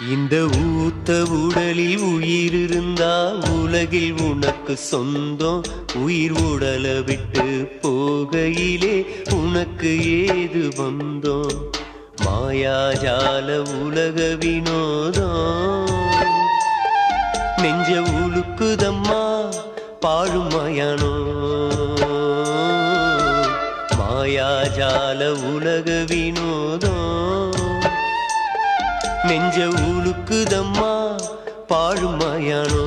இந்த ஊத்த உடலில் உயிர் இருந்தா உலகில் உனக்கு சொந்தம் உயிர் உடல விட்டு போகையிலே உனக்கு ஏது வந்தோம் மாயாஜால உலக வினோதம் நெஞ்ச உழுக்குதம்மா பாழும் மயானோ மாயாஜால உலக வினோதம் நெஞ்ச உழுக்குதம்மா பாழும் மயானோ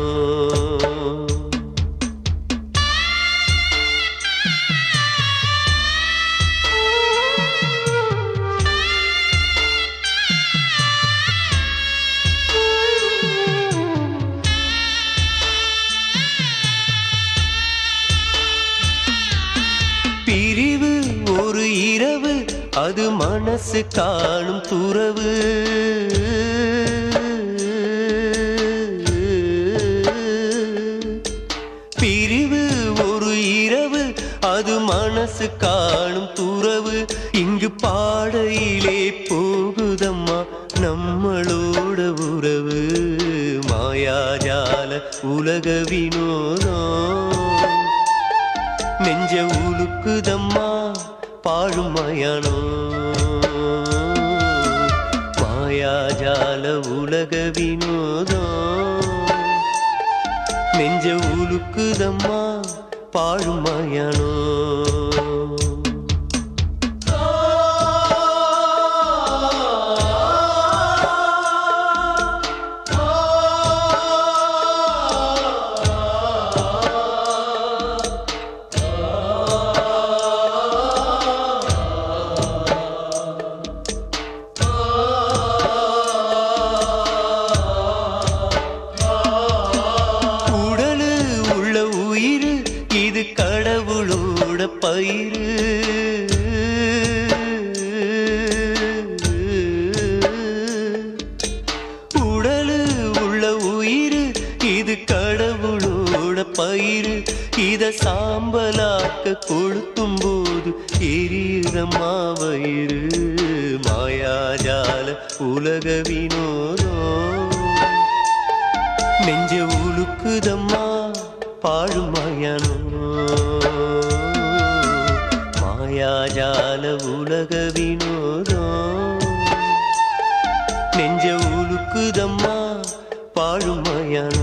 பிரிவு ஒரு இரவு அது மனசு காணும் துறவு பிரிவு ஒரு இரவு அது மனசு காணும் துறவு இங்கு பாடையிலே போகுதம்மா நம்மளோட உறவு மாயாஜால உலக வினோதம் நெஞ்ச உழுக்குதம்மா பாழும் மயானோ மாயாஜால உலக வினோதம் நெஞ்ச உழுக்குதம்மா பாழும் மயானோ உடலு உள்ள உயிர் இது கடவுளோட பயிர் உடலு உள்ள உயிர் இது கடவுளோட பயிர் இத சாம்பலாக்க கொளுத்தும் போது எரியுதம்மா வயிறு மாயாஜால உலக வினோதம் நெஞ்ச உழுக்குதம்மா பாழும் மயானோ மாயாஜால உலக வினோதம் நெஞ்ச உழுக்குதம்மா பாழும் மயானோ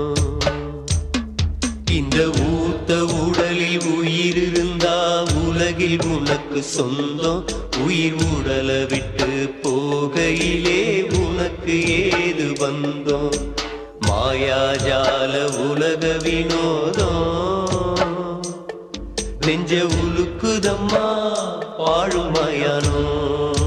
இந்த ஊத்த உடலில் உயிர் இருந்தா உலகில் உனக்கு சொந்தம் உயிர் உடல விட்டு போகையிலே உனக்கு ஏது வந்தோம் மாயாஜால உலக வினோதம் நெஞ்ச உழுக்குதம்மா பாழும் மயானோ